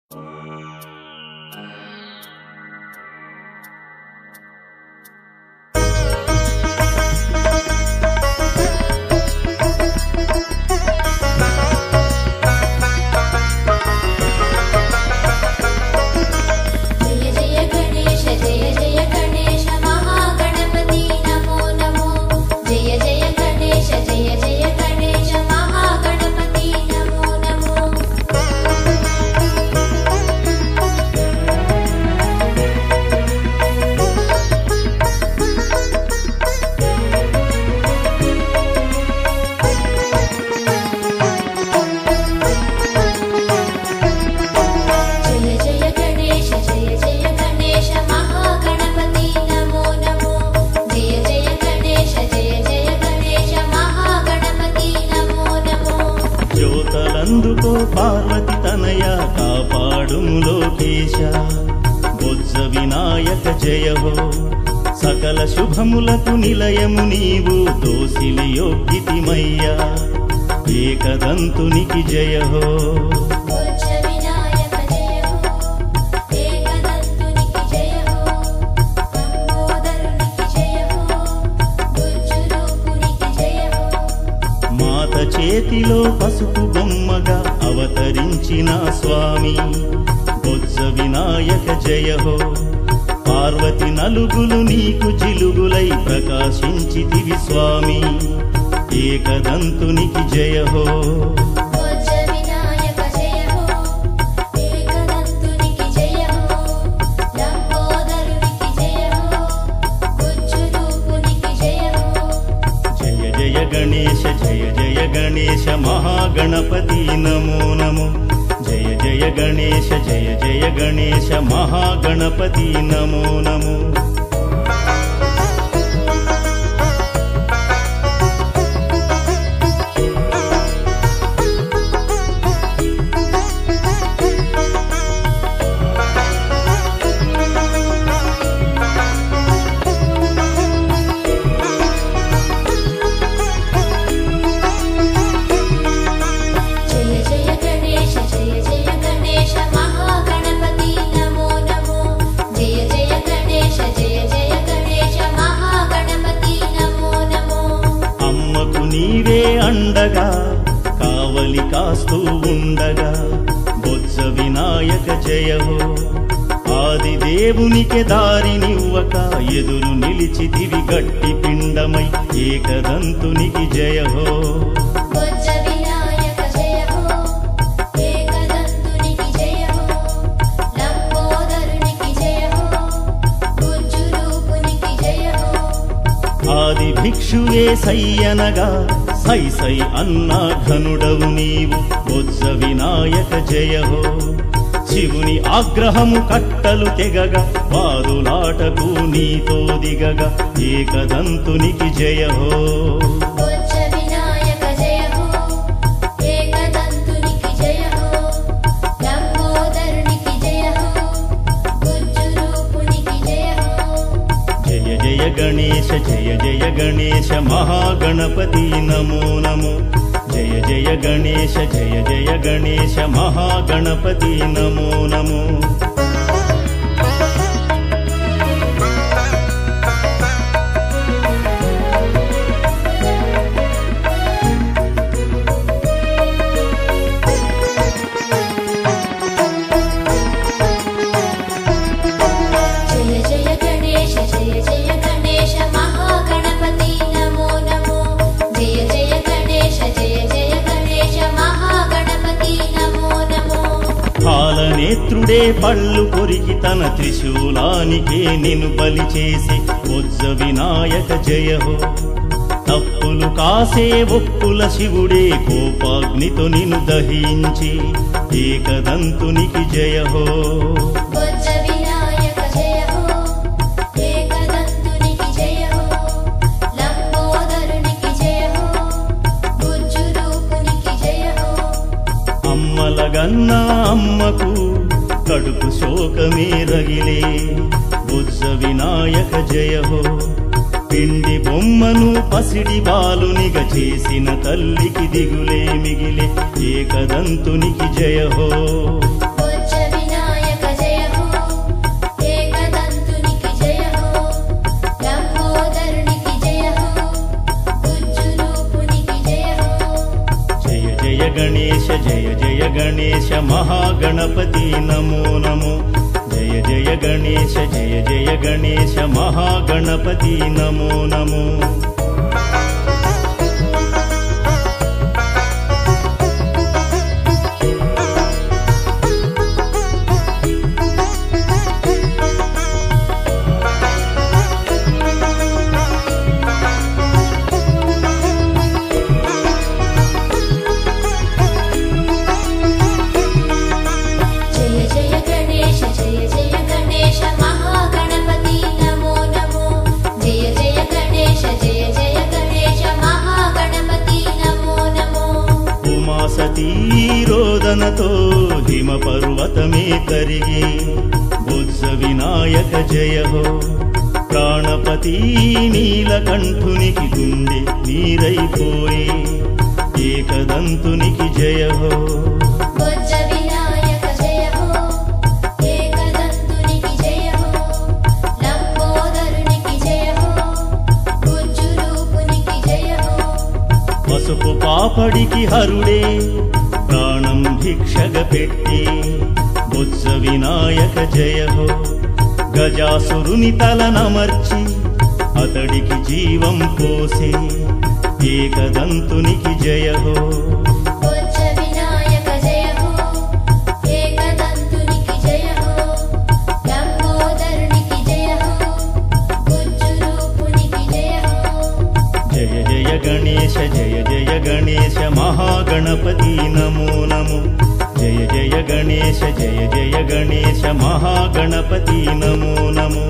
జయ జయ గణేశ జయ జయ గణేశ మహాగణపతి నమో నమో జయ జయ గణేశ జయ జయ గణేశ మహాగణపతి నమో నమో జయ జయ గణేశ జయ జయ గణేశ మహాగణపతి నమో నమో జయ జయ గణేశ జయ జయ గణేశ మహాగణపతి నమో నమో జ్యోతలందుకో పార్వతి తనయ కాపాడుము లోకేశ బొజ్జ వినాయక జయ హో సకల శుభములకు నిలయము నీవు దోసిలి యోగ్యతిమయ్యా ఏకదంతునికి జయ హో బుజ్జ వినాయక జయ హో ఏకదంతునికి జయ హో లంబోదరునికి జయ హో బుజ్జు రూపునికి జయ హో మాత చేతిలో పసుపు బొమ్మగా అవతరించిన స్వామి బొజ్జ వినాయక జయ హో పార్వతి నలుగులు నీకు జిలుగులై ప్రకాశించితివి స్వామి ఏకదంతునికి జయ హో బుజ్జ వినాయక జయ హో ఏకదంతునికి జయ హో లంబోదరునికి జయ హో బుజ్జు రూపునికి జయ హో జయ జయ గణేశ జయ జయ గణేశ మహాగణపతి నమో నమో జయ జయ గణేశ జయ జయ గణేశ మహాగణపతి నమో నమో జయ జయ గణేశ జయ జయ గణేశ మహాగణపతి నమో నమో జయ జయ గణేశ జయ జయ గణేశ మహాగణపతి నమో నమో అమ్మకు నీవే అండగా కావలి కాస్తూ ఉండగా బొజ్జ వినాయక జయహో ఆది దేవునికి దారినివ్వక ఎదురు నిలిచితివి గట్టి పిండమై ఏకదంతునికి జయహో బుజ్జ వినాయక జయ హో ఏకదంతునికి జయ హో లంబోదరునికి జయ హో బుజ్జు రూపునికి జయ హో ఆది భిక్షువే సయ్యనగా సై సై అన్నా ఘనుడవు నీవు బొజ్జ వినాయక జయహో శివుని ఆగ్రహము కట్టలు తెగగా వాదులాటకు నీతో దిగగా ఏకదంతునికి జయహో బుజ్జ వినాయక జయ హో ఏకదంతునికి జయ హో లంబోదరునికి జయ హో బుజ్జు రూపునికి జయ హో జయ జయ గణేశ జయ జయ గణేశ మహాగణపతి నమో నమో జయ జయ గణేశ జయ జయ గణేశ మహాగణపతి నమో నమో జయ జయ గణేశ జయ జయ గణేశ మహాగణపతి నమో నమో జయ జయ గణేశ జయ జయ గణేశ మహాగణపతి నమో నమో కాలనేత్రుడే పళ్ళు కొరికి తన త్రిశూలానికే నిన్ను బలి చేసి బొజ్జ వినాయక జయహో తప్పులు కాసే ఒప్పుల శివుడే కోపాగ్నితో నిన్ను దహించి ఏకదంతునికి జయహో బుజ్జ వినాయక జయ హో ఏకదంతునికి జయ హో లంబోదరునికి జయ హో బుజ్జు రూపునికి జయ హో అమ్మలగన్న అమ్మకు కడుపు శోకమే రగిలే బుజ్జ వినాయక జయహో పిండి బొమ్మను పసిడి బాలునిగా చేసిన తల్లికి దిగులే మిగిలే ఏకదంతునికి జయహో బుజ్జ గణేశ జయ జయ గణేశ మహాగణపతి నమో నమో జయ జయ గణేశ జయ జయ గణేశ మహాగణపతి నమో నమో జయ జయ గణేశ జయ జయ గణేశ మహాగణపతి నమో నమో జయ జయ గణేశ జయ జయ గణేశ మహాగణపతి నమో నమో ఉమా సతీ రోదనతో హిమ పర్వతమే కరిగి బుజ్జ వినాయక జయ హో ప్రాణపతి నీలకంఠునికి గుండె నీరైపోయి ఏకదంతునికి జయ హో బొజ్జ వినాయక జయ హో ఏకదంతునికి జయ హో లంబోదరునికి జయ హో గుజ్జు రూపునికి జయ హో పసుపు పాపడికి హరుడే ప్రాణం భిక్షగ పెట్టి బుజ్జ వినాయక జయ హో గజాసురుని తలనమర్చి అతడికి జీవం పోసి ఏకదంతునికి జయ హో బొజ్జ వినాయక జయ హో ఏకదంతునికి జయ హో లంబోదరునికి జయ హో గుజ్జు రూపునికి జయ హో జయ జయ గణేశ జయ జయ గణేశ మహాగణపతి నమో నమో జయ జయ గణేశ జయ జయ గణేశ మహాగణపతి నమో నమో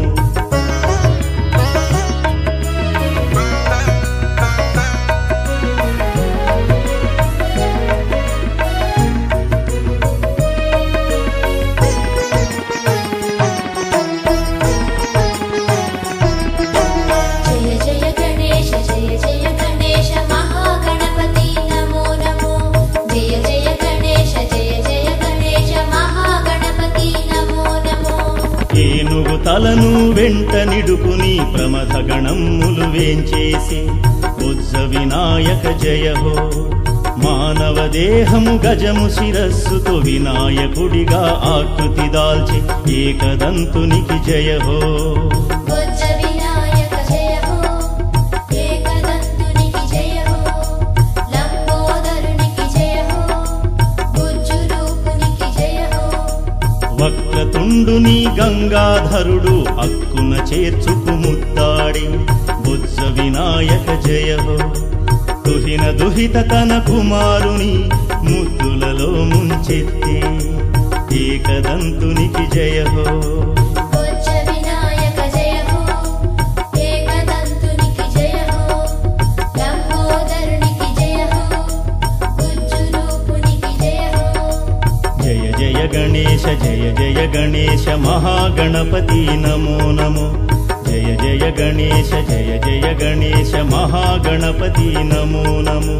జయ జయ గణేశ జయ జయ గణేశ మహాగణపతి నమో నమో జయ జయ గణేశ జయ జయ గణేశ మహాగణపతి నమో నమో ఏనుగు తలను వెంట నిడుకుని ప్రమథ గణమ్ములు వేంచేసి బుజ్జ వినాయక జయ హో మానవ దేహము గజము శిరస్సుతో వినాయకుడిగా ఆకృతి దాల్చి ఏకదంతునికి జయ హో బొజ్జ వినాయక జయ హో ఏకదంతునికి జయ హో లంబోదరునికి జయ హో గుజ్జు రూపునికి జయ హో వక్రతుండుని గంగాధరుడు అక్కున చేర్చుకు ముత్తాడి బుజ్జ వినాయక జయ హో దుహిన దుహిత తన కుమారుని ముద్దులలో ముంచెత్తి ఏకదంతునికి జయ హో బొజ్జ వినాయక జయ హో ఏకదంతునికి జయ హో లంబోదరునికి జయ హో గుజ్జు రూపునికి జయ హో జయ జయ గణేశ జయ జయ గణేశ మహాగణపతి నమో నమో జయ జయ గణేశ జయ జయ గణేశ మహాగణపతి నమో నమో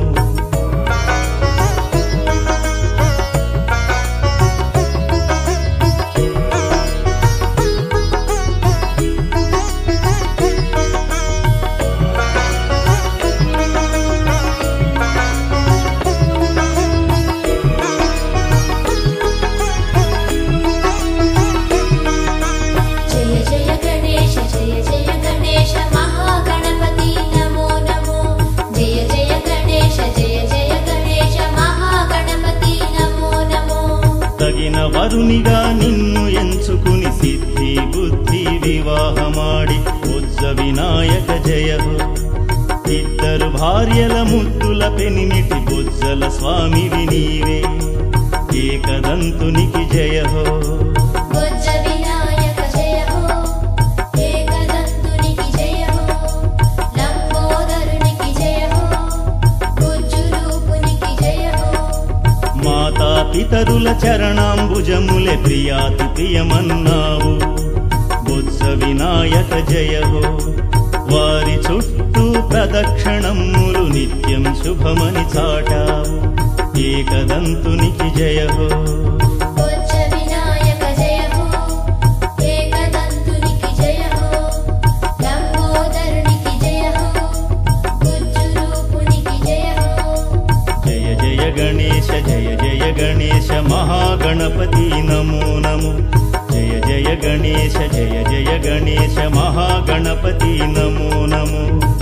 జయ జయ గణేశ జయ జయ గణేశ మహాగణపతి నమో నమో జయ జయ గణేశ జయ జయ గణేశ మహాగణపతి నమో నమో తగిన వరునిగా నిన్ను ఎంచుకుని సిద్ధి బుద్ధి వివాహమాడి ఉజ్జ వినాయక జయ హో ఇద్దరు భార్యల ముద్దుల పెనిమిటి బుజ్జల స్వామివి నీవే ఏకదంతునికి జయ హో బొజ్జ వినాయక జయ హో ఏకదంతునికి జయ హో లంబోదరునికి జయ హో గుజ్జు రూపునికి జయ హో మాతా పితరుల చరణాంబుజములే ప్రియాతి ప్రియమన్నావు బుజ్జ వినాయక జయ హో వారి చుట్టూ ప్రదక్షిణములు నిత్యం శుభమని చాటావు ఏకదంతునికి జయ హో బొజ్జ వినాయక జయ హో ఏకదంతునికి జయ హో లంబోదరునికి జయ హో గుజ్జు రూపునికి జయ హో జయ జయ గణేశ జయ జయ గణేశ మహాగణపతి నమో నమో జయ జయ గణేశ జయ జయ గణేశ మహాగణపతి నమో నమో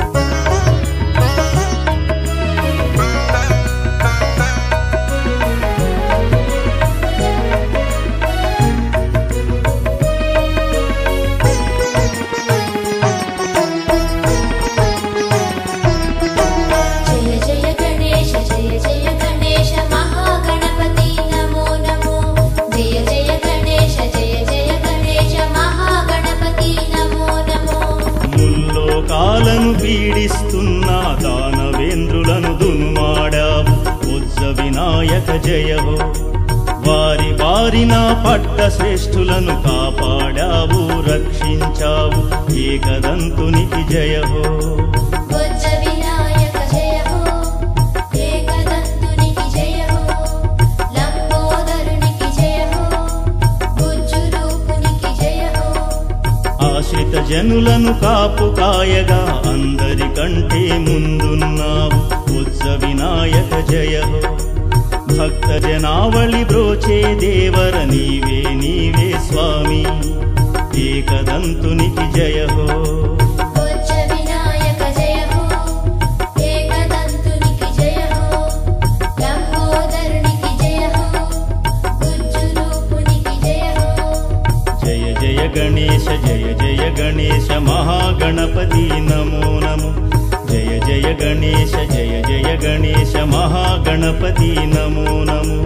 జయ జయ గణేశ జయ జయ గణేశ మహాగణపతి నమో నమో జయ జయ గణేశ జయ జయ గణేశ మహాగణపతి నమో నమో ముల్లోకాలను పీడిస్తున్న దానవేంద్రులను దునుమాడావు ఉజ్జ వినాయక జయహో వారి వారిన పట్ట శ్రేష్ఠులను కాపాడావు రక్షించావు ఏకదంతునికి జయహో వజ్ర వినాయక జయ హో ఏకదంతునికి జయ హో లంబోదరునికి జయ హో గుజ్జు రూపునికి జయ హో ఆశ్రిత జనులను కాపు కాయగా అందరికంటే ముందున్నావు ఉత్స వినాయక జయహో భక్త జనావళి బ్రోచే దేవర నీవే నీవే స్వామి ఏకదంతునికి జయహో వజ్ర వినాయక జయ హో ఏకదంతునికి జయ హో లంబోదరునికి జయ హో గుజ్జు రూపునికి జయ హో జయ జయ గణేశ జయ జయ గణేశ మహాగణపతి నమో నమో జయ జయ గణేశ జయ జయ గణేశ మహాగణపతి నమో నమో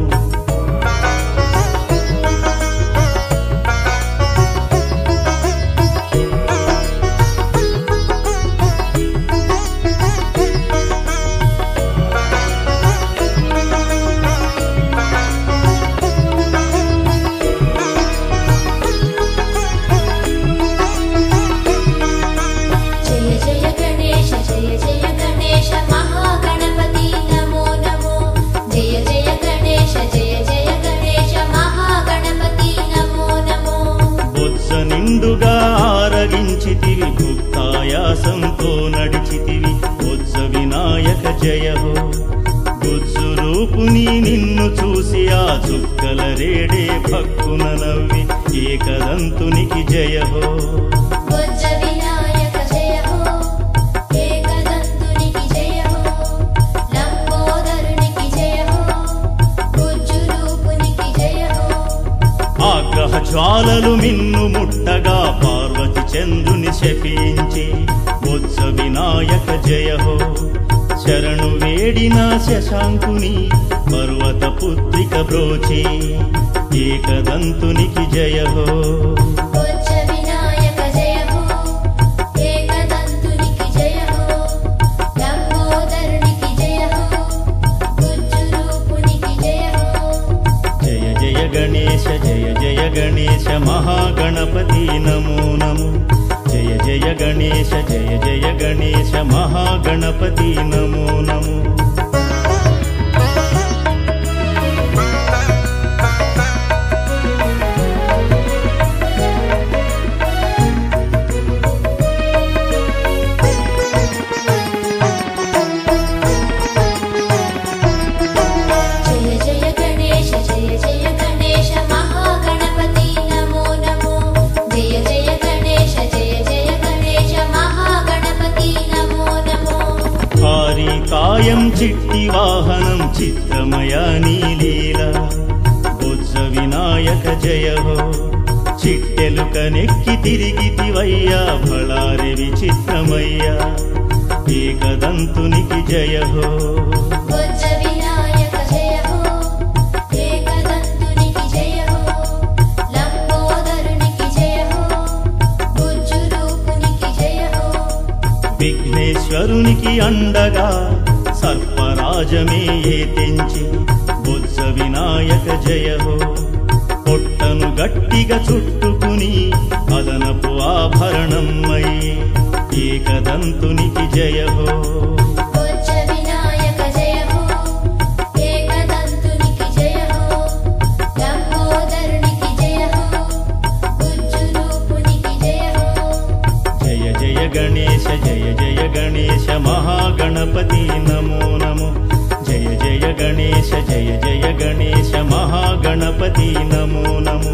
జయ జయ గణేశ జయ జయ గణేశ మహాగణపతి నమో నమో జయ జయ గణేశ జయ జయ గణేశ మహాగణపతి నమో నమో బొత్స నిండుగా ఆరగించితివి భుక్తాయాసంతో నడిచితివి బొత్స వినాయక జయహో గుజ్జు రూపుని నిన్ను చూసి ఆ చుక్కల రేడే భక్కున నవ్వి ఏకదంతునికి జయహో వజ్ర వినాయక జయ హో ఏకదంతునికి జయ హో లంబోదరునికి జయ హో గుజ్జు రూపునికి జయ హో ఆగ్రహ జ్వాలలు మిన్ను ముట్టగా పార్వతి చంద్రుని శపించి బొత్స వినాయక జయహో శరణు వేడిన శశాంకుని పర్వత పుత్రిక బ్రోచి ఏకదంతునికి జయహో వజ్ర వినాయక జయ హో ఏకదంతునికి జయ హో లంబోదరునికి జయ హో గుజ్జు రూపునికి జయ హో జయ జయ గణేశ జయ జయ గణేశ మహాగణపతి నమో నమో జయ జయ గణేశ జయ జయ గణేశ మహాగణపతి నమో నమో జయ జయ గణేశ జయ జయ గణేశ మహాగణపతి నమో నమో జయ జయ గణేశ జయ జయ గణేశ మహాగణపతి నమో నమో భారీ కాయం చిట్టి వాహనం చిత్రమయ నీలీల బొజ్జ వినాయక జయ హో చిట్టెలుక నెక్కి తిరిగితివయ్యా బళారి విచిత్రమయ్యా ఏకదంతునికి జయ హో వజ్ర వినాయక జయ హో ఏకదంతునికి జయ హో లంబోదరునికి జయ హో గుజ్జు రూపునికి జయ హో విఘ్నేశ్వరునికి అండగా సర్పరాజమే ఏ తెంచి బొజ్జ వినాయక జయ హో పొట్టను గట్టిగా చుట్టుకుని అదనపు ఆభరణమై ఏకదంతునికి జయ హో వజ్ర వినాయక జయ హో ఏకదంతునికి జయ హో లంబోదరునికి జయ హో గుజ్జు రూపునికి జయ హో జయ జయ గణేశ జయ జయ గణేశ మహాగణపతి నమో నమో జయ జయ గణేశ జయ జయ గణేశ మహాగణపతి నమో నమో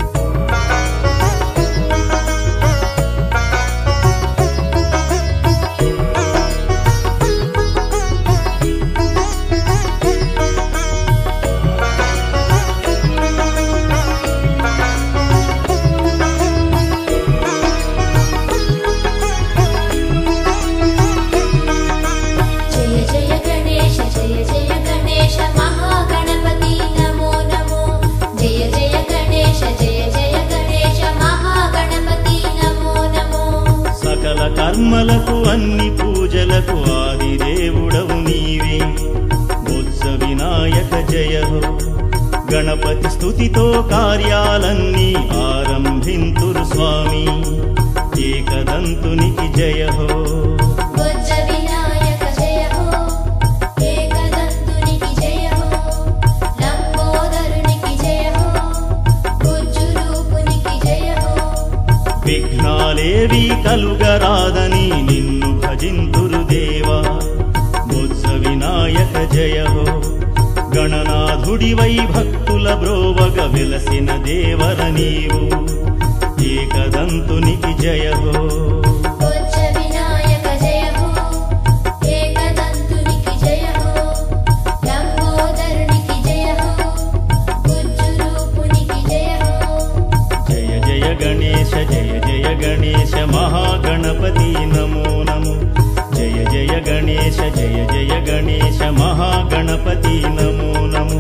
జయ జయ గణేశ జయ జయ గణేశ మహాగణపతి నమో నమో జయ జయ గణేశ జయ జయ గణేశ మహాగణపతి నమో నమో సకల కర్మలకు అన్ని పూజలకు ఆది దేవుడవు నీవే బొత్స వినాయక జయ హో గణపతి స్తుతితో కార్యాలన్నీ ఆరంభింతురు స్వామి ఏకదంతునికి జయ హో బొజ్జ వినాయక జయ హో ఏకదంతునికి జయ హో లంబోదరునికి జయ హో గుజ్జు రూపునికి జయ హో విఘ్నాలేవి కలుగరాదని నిన్ను భజింతురు దేవా బొత్స వినాయక జయ హో గణనాథుడివై భక్తుల బ్రోవగ వెలసిన దేవర నీవు ఏకదంతునికి జయ హో బొజ్జ వినాయక జయ హో ఏకదంతునికి జయ హో లంబోదరునికి జయ హో గుజ్జు రూపునికి జయ హో జయ జయ గణేశ జయ జయ గణేశ మహాగణపతి నమో నమో జయ జయ గణేశ జయ జయ గణేశ మహాగణపతి నమో నమో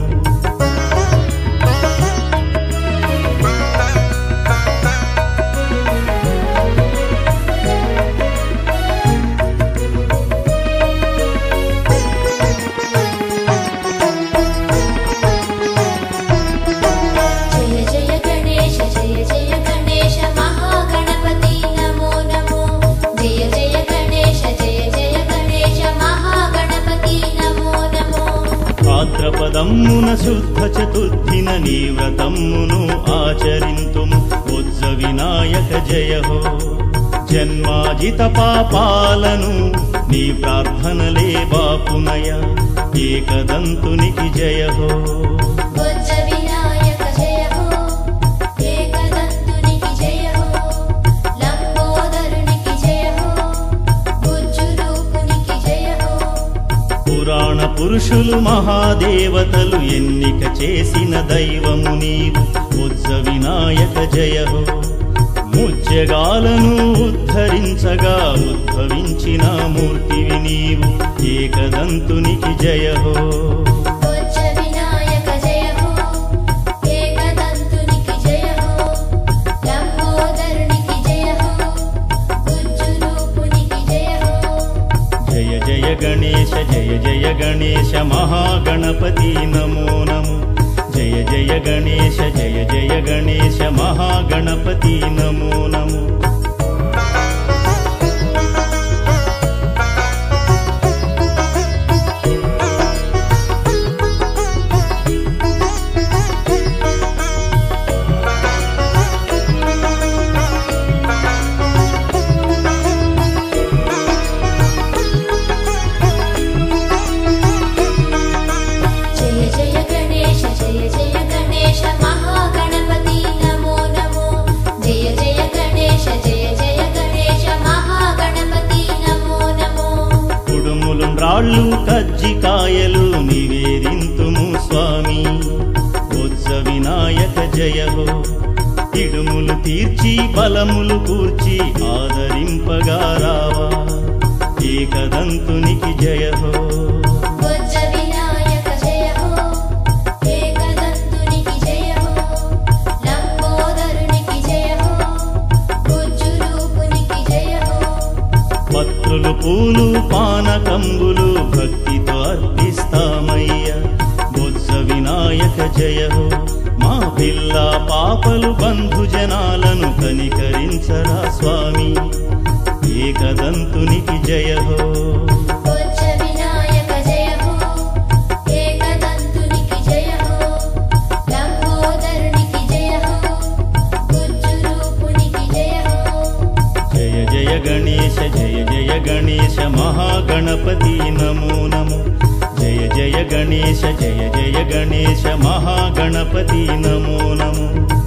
జయ జయ గణేశ జయ జయ గణేశ మహాగణపతి నమో నమో జయ జయ గణేశ జయ జయ గణేశ మహాగణపతి నమో నమో భాద్రపదమ్మున శుద్ధ చతుర్థిన నీ వ్రతమ్మును ఆచరింతుము ఉజ్జ వినాయక జయ హో జన్మాజిత పాపాలను నీ ప్రార్థనలే బాపునయ ఏకదంతునికి జయ హో బొజ్జ వినాయక జయ హో ఏకదంతునికి జయ హో లంబోదరునికి జయ హో గుజ్జు రూపునికి జయ హో పురాణ పురుషులు మహాదేవతలు ఎన్నిక చేసిన దైవము నీవు ఉజ్జ వినాయక జయ హో ముజ్జగాలను ఉద్ధరించగా ఉద్భవించిన మూర్తివి నీవు ఏకదంతునికి జయ హో బొజ్జ వినాయక జయ హో ఏకదంతునికి జయ హో లంబోదరునికి జయ హో గుజ్జు రూపునికి జయ హో జయ జయ గణేశ జయ జయ గణేశ మహాగణపతి నమో నమో జయ జయ గణేశ జయ జయ గణేశ మహాగణపతి నమో నమో జయ జయ గణేశ జయ జయ గణేశ మహాగణపతి నమో నమో జయ జయ గణేశ జయ జయ గణేశ మహాగణపతి నమో నమో కుడుములు రాళ్ళు కజ్జికాయలు నివేదింతుము స్వామి ఉత్స వినాయక జయ హో ఇడుములు తీర్చి బలములు కూర్చి ఆదరింపగా రావా ఏకదంతునికి జయ హో బొజ్జ వినాయక జయ హో ఏకదంతునికి జయ హో లంబోదరునికి జయ హో గుజ్జు రూపునికి జయ హో పత్రులు పూలు పానకంబులు భక్తితో అర్పిస్తామయ్య బొత్స వినాయక జయ హో మా పిల్ల పాపలు బంధు జనాలను కనికరించరా స్వామి ఏకదంతునికి జయ హో బొజ్జ వినాయక జయ హో ఏకదంతునికి జయ హో లంబోదరునికి జయ హో గుజ్జు రూపునికి జయ హో జయ జయ గణేశ జయ జయ గణేశ మహాగణపతి నమో నమో జయ జయ గణేశ జయ జయ గణేశ మహాగణపతి నమో నమో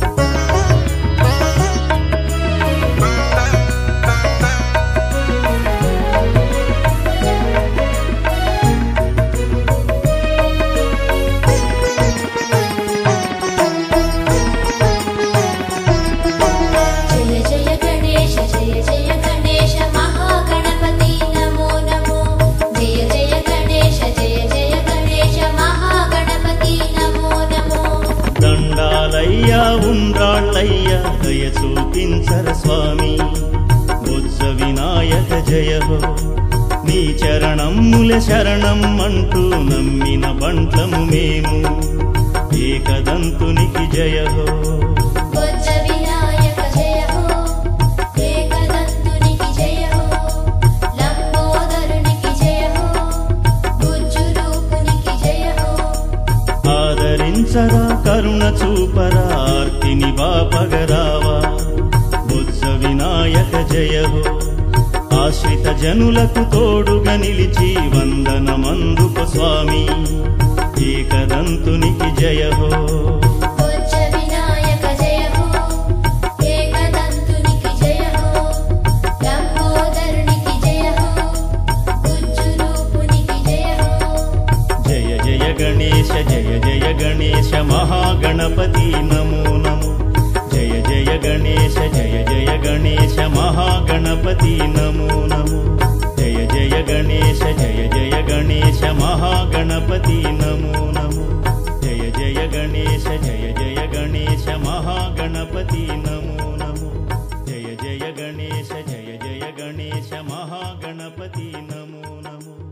జయ జయ గణేశ జయ జయ గణేశ మహాగణపతి నమో నమో జయ జయ గణేశ జయ జయ గణేశ మహాగణపతి నమో నమో దండాలయ్యా ఉండ్రాళ్ళయ్యా దయ చూపించర స్వామి బొజ్జ వినాయక జయ హో నీ చరణమ్ముల శరణం అంటూ నమ్మిన బంట్లము మేము ఏకదంతునికి జయ హో బొజ్జ వినాయక జయ హో ఏకదంతునికి జయ హో లంబోదరునికి జయ హో గుజ్జు రూపునికి జయ హో ఆదరించరా కరుణ చూపరా ఆర్తిని బాపగరావా బుద్ధ వినాయక జయ హో ఆశ్రిత జనులకు తోడుగా నిలిచి వందనమందుకు స్వామి ఏకదంతునికి జయ హో బొజ్జ వినాయక జయ హో ఏకదంతునికి జయ హో లంబోదరునికి జయ హో గుజ్జు రూపునికి జయ హో జయ జయ గణేశ జయ జయ గణేశ మహాగణపతి నమో నమో జయ జయ గణేశ జయ జయ గణేశ మహాగణపతి నమో నమో జయ జయ గణేశ జయ జయ గణేశ మహాగణపతి నమో నమో జయ జయ గణేశ జయ జయ గణేశ మహాగణపతి నమో నమో జయ జయ గణేశ జయ జయ గణేశ మహాగణపతి నమో నమో